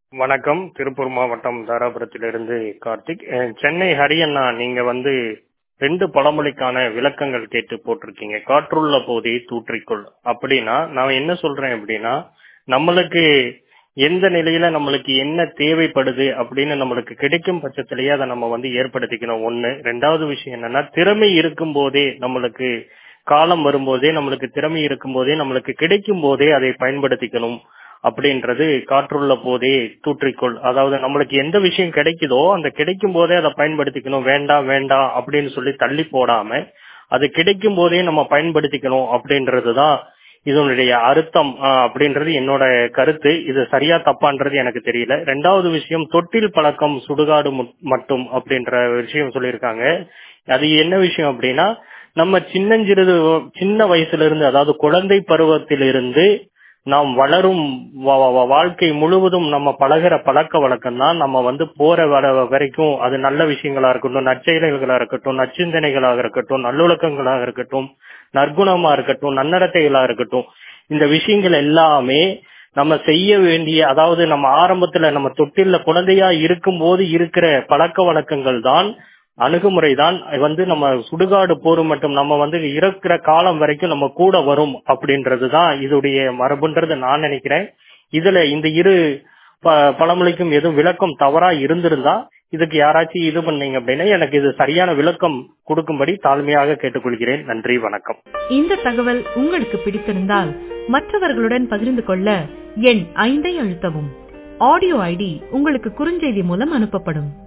வணக்கம் திருப்பூர் மாவட்டம் தாராபுரத்திலிருந்து கார்த்திக் அஹ் சென்னை ஹரியண்ணா நீங்க வந்து ரெண்டு பழமொழிக்கான விளக்கங்கள் கேட்டு போட்டிருக்கீங்க காற்றுள்ள போதே தூற்றிக்கொள் அப்படின்னா நான் என்ன சொல்றேன் அப்படின்னா நம்மளுக்கு எந்த நிலையில நம்மளுக்கு என்ன தேவைப்படுது அப்படின்னு நம்மளுக்கு கிடைக்கும் பட்சத்திலேயே அதை நம்ம வந்து ஏற்படுத்திக்கணும் ஒண்ணு ரெண்டாவது விஷயம் என்னன்னா திறமை இருக்கும் போதே நம்மளுக்கு காலம் வரும்போதே நம்மளுக்கு திறமை இருக்கும் போதே நம்மளுக்கு கிடைக்கும் போதே அதை பயன்படுத்திக்கணும் அப்படின்றது காற்றுள்ள போதே தூற்றிக்கொள் அதாவது நம்மளுக்கு எந்த விஷயம் கிடைக்குதோ அந்த கிடைக்கும் போதே அதை பயன்படுத்திக்கணும் வேண்டாம் வேண்டாம் அப்படின்னு சொல்லி தள்ளி போடாம அது கிடைக்கும் போதே நம்ம பயன்படுத்திக்கணும் அப்படின்றதுதான் இதனுடைய அர்த்தம் ஆஹ், அப்படின்றது என்னோட கருத்து இது சரியா தப்பான்றது எனக்கு தெரியல ரெண்டாவது விஷயம் தொட்டில் பழக்கம் சுடுகாடு மு- மட்டும் அப்படின்ற விஷயம் சொல்லியிருக்காங்க அது என்ன விஷயம் அப்படின்னா நம்ம சின்னஞ்சிறிது சின்ன வயசுல இருந்து அதாவது குழந்தை பருவத்திலிருந்து நாம் வளரும் வா- வா- வாழ்க்கை முழுவதும் நம்ம பழகுற பழக்க வழக்கம் தான் நம்ம வந்து போற வர வரைக்கும் அது நல்ல விஷயங்களா இருக்கட்டும் நற்செயல்களா இருக்கட்டும் நச்சிந்தனைகளாக இருக்கட்டும் நல்லொழுக்கங்களாக இருக்கட்டும் நற்குணமா இருக்கட்டும் நன்னடத்தைகளா இருக்கட்டும் இந்த விஷயங்கள் எல்லாமே நம்ம செய்ய வேண்டிய அதாவது நம்ம ஆரம்பத்துல நம்ம தொட்டில்ல குழந்தையா இருக்கும் போது இருக்கிற பழக்க வழக்கங்கள் தான் அணுகுமுறை தான் வந்து நம்ம சுடுகாடு போர் மட்டும் நம்ம வந்து இருக்கிற காலம் வரைக்கும் நம்ம கூட வரும் அப்படின்றது தான் இதுடைய மரபுன்றது நான் நினைக்கிறேன் இதுல இந்த இரு ப- பழமொழிக்கும் எதுவும் விளக்கம் தவறா இருந்திருந்தா இதுக்கு யாராச்சும் இது பண்ணீங்க அப்படின்னா எனக்கு இது சரியான விளக்கம் கொடுக்கும்படி தாழ்மையாக கேட்டுக்கொள்கிறேன் நன்றி வணக்கம் இந்த தகவல் உங்களுக்கு பிடித்திருந்தால் மற்றவர்களுடன் பகிர்ந்து கொள்ள எண் ஐந்தை அழுத்தவும் ஆடியோ ஐடி உங்களுக்கு குறுஞ்செய்தி மூலம் அனுப்பப்படும்